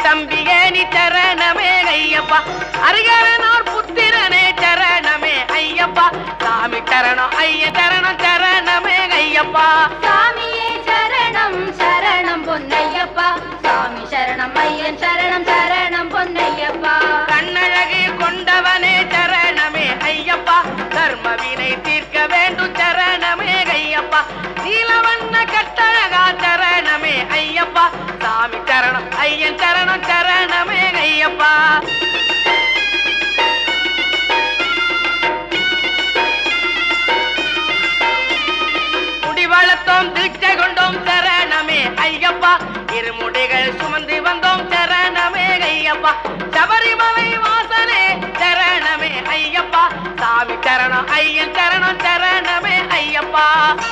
தம்பியே நீ சரணமே ஐயப்பா அருகரனோர் புத்திரனே சரணமே ஐயப்பா சாமி சரணம் ஐய சரணம் சரணமே ஐயப்பா சாமியே சரணம் சரணம் பொன்னையப்பா சாமி சரணம் ஐயன் சரணம் சரணம் பொன்னையப்பா கண்ணழகி கொண்டவனே சரணமே ஐயப்பா தர்மவினை தீர்க்க வேண்டும் சரணமே ஐயப்பா நீலவண்ண கட்டழகா சரணமே ஐயப்பா சாமி சரணம் ஐயன் சரணம் சரணமே ஐயப்பா முடி வளர்த்தோம் தீட்சை கொண்டோம் சரணமே ஐயப்பா இருமுடிகள் சுமந்து வந்தோம் சரணமே ஐயப்பா சபரிமலை வாசனே சரணமே ஐயப்பா சாமி சரணம் ஐயன் சரணம் சரணமே ஐயப்பா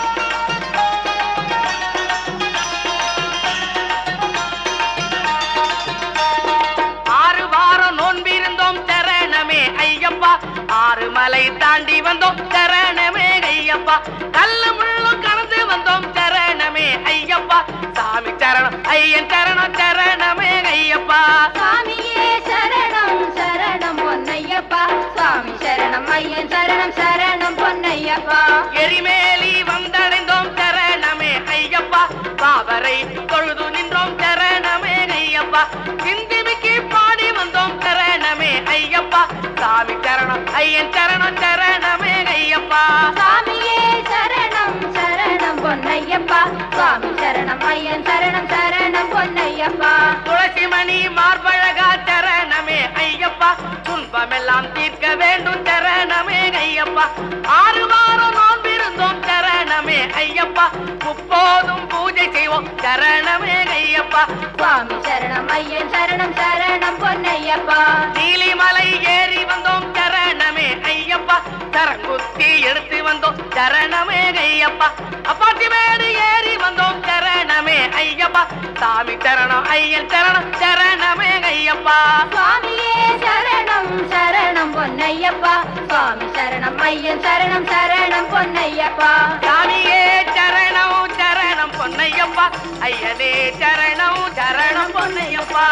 ஆறு வாரம் நோன்பிருந்தோம் சரணமே ஐயப்பா ஆறு மலை தாண்டி வந்தோம் சரணமே ஐயப்பா கல்லு முள்ளும் கடந்து வந்தோம் சரணமே ஐயப்பா சாமி சரணம் ஐயன் சரணம் சரணமே ஐயப்பா சாமியே சரணம் சரணம் பொன்னையப்பா சாமி சரணம் ஐயன் சரணம் சரணம் பொன்னையப்பா எரிமேலி வந்தடைந்தோம் சரணமே ஐயப்பா பாவரை தொழுது நின்றோம் சரணமே ஐயப்பா சிந்திமிக்கு பாடி வந்தோம் சரணமே ஐயப்பா சாமி சரணம் ஐயன் சரணம் சரணமே ஐயப்பா சாமியே சரணம் சரணம் பொன்னையப்பா சுவாமி சரணம் ஐயன் சரணம் சரணம் பொன்னையப்பா துளசி மணி மார்பழகா சரணமே ஐயப்பா துன்பமெல்லாம் தீர்க்க வேண்டும் சரணமே ஐயப்பா ஆறு வாரம் நோன்பிருந்தோம் சரணமே ஐயப்பா முப்போதும் பூஜை செய்வோம் சரணமே ஐயப்பா சுவாமி சரணம் ஐயன் சரணம் சரணம் பொன்னையப்பா நீலிமலை ஏறி வந்தோம் சரணமே ஐயப்பா சரங்குத்தி எடுத்து வந்தோம் சரணமே ஐயப்பா அப்பாத்தி மேடு ஏறி வந்தோம் சரணமே ஐயப்பா சாமி சரணம் ஐயன் சரணம் சரணமே ஐயப்பா சுவாமியே சரணம் சரணம் பொன்னையப்பா சுவாமி சரணம் ஐயன் சரணம் சரணம் பொன்னையப்பா சாமியே சரணம் சரணம் பொன்னையப்பா ஐயனே சரணம் சரணம் பொன்னையப்பா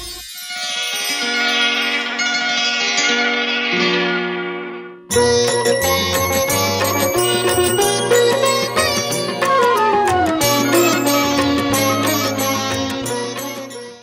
Thank